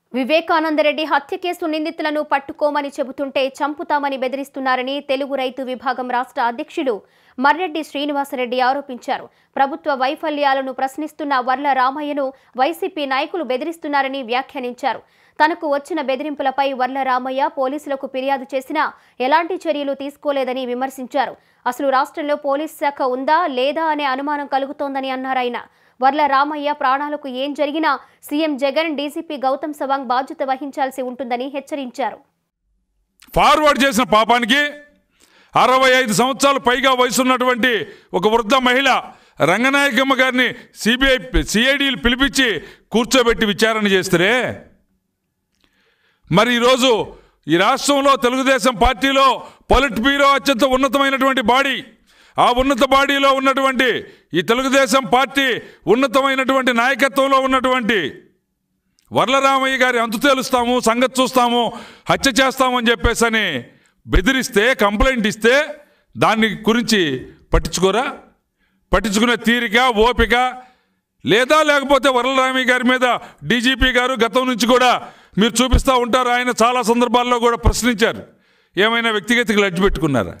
వివేకానందరెడ్డి హత్య కేసు నిందితులను పట్టుకోమని చెబుతుంటే చంపుతామని బెదిరిస్తున్నారని తెలుగు రైతు విభాగం రాష్ట్ర అధ్యక్షులు మర్రెడ్డి శ్రీనివాసరెడ్డి ఆరోపించారు ప్రభుత్వ వైఫల్యాలను ప్రశ్నిస్తున్న వర్ల రామయ్యను వైసీపీ నాయకులు బెదిరిస్తున్నారని వ్యాఖ్యానించారు తనకు వచ్చిన బెదిరింపులపై వర్ల రామయ్య పోలీసులకు ఫిర్యాదు చేసినా ఎలాంటి చర్యలు తీసుకోలేదని విమర్శించారు అసలు రాష్ట్రంలో పోలీస్ శాఖ ఉందా లేదా అనే అనుమానం కలుగుతోందని అన్నారాయన వర్ల రామయ్య ప్రాణాలకు ఏం జరిగినా సీఎం జగన్ డీజీపీ గౌతమ్ సవాంగ్ బాధ్యత వహించాల్సి ఉంటుందని హెచ్చరించారు ఫార్వర్డ్ చేసిన పాపానికి అరవై ఐదు సంవత్సరాలు పైగా వయసున్నటువంటి ఒక వృద్ధ మహిళ రంగనాయకమ్మ గారిని సిబిఐ సిఐడిలు పిలిపించి కూర్చోబెట్టి విచారణ చేస్తే మరి ఈరోజు ఈ రాష్ట్రంలో తెలుగుదేశం పార్టీలో పొలిట్ బ్యూరో అత్యంత ఉన్నతమైనటువంటి బాడీ ఆ ఉన్నత బాడీలో ఉన్నటువంటి ఈ తెలుగుదేశం పార్టీ ఉన్నతమైనటువంటి నాయకత్వంలో ఉన్నటువంటి వర్లరామయ్య గారి అంతు తేలుస్తాము సంగతి చూస్తాము హత్య చేస్తామని చెప్పేసి అని బెదిరిస్తే కంప్లైంట్ ఇస్తే దాన్ని గురించి పట్టించుకోరా పట్టించుకునే తీరిక ఓపిక లేదా లేకపోతే వరలరామయ్య గారి మీద డీజీపీ గారు గతం నుంచి కూడా మీరు చూపిస్తూ ఉంటారు ఆయన చాలా సందర్భాల్లో కూడా ప్రశ్నించారు ఏమైనా వ్యక్తిగత లడ్జి పెట్టుకున్నారా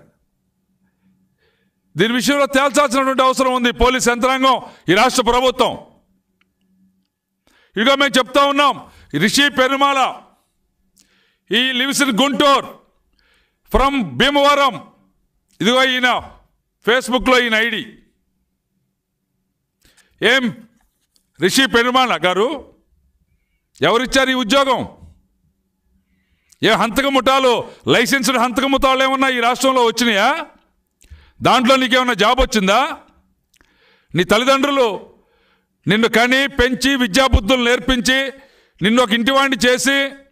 దీని విషయంలో తేల్చాల్సినటువంటి అవసరం ఉంది పోలీస్ యంత్రాంగం ఈ రాష్ట్ర ప్రభుత్వం ఇదిగో మేము చెప్తా ఉన్నాం Rishi Perumala he lives in Guntur from Bhimavaram ఇదిగో ఈయన ఫేస్బుక్లో ఈయన ఐడి ఏం రిషి పెరుమాల గారు ఎవరిచ్చారు ఈ ఉద్యోగం ఏ హంతక ముఠాలు లైసెన్స్డ్ హంతక ముఠాలు ఏమన్నా ఈ రాష్ట్రంలో వచ్చినాయా దాంట్లో నీకేమన్నా జాబ్ వచ్చిందా నీ తల్లిదండ్రులు నిన్ను కని పెంచి విద్యాబుద్ధులు నేర్పించి నిన్ను ఒక ఇంటివాణ్ణి చేసి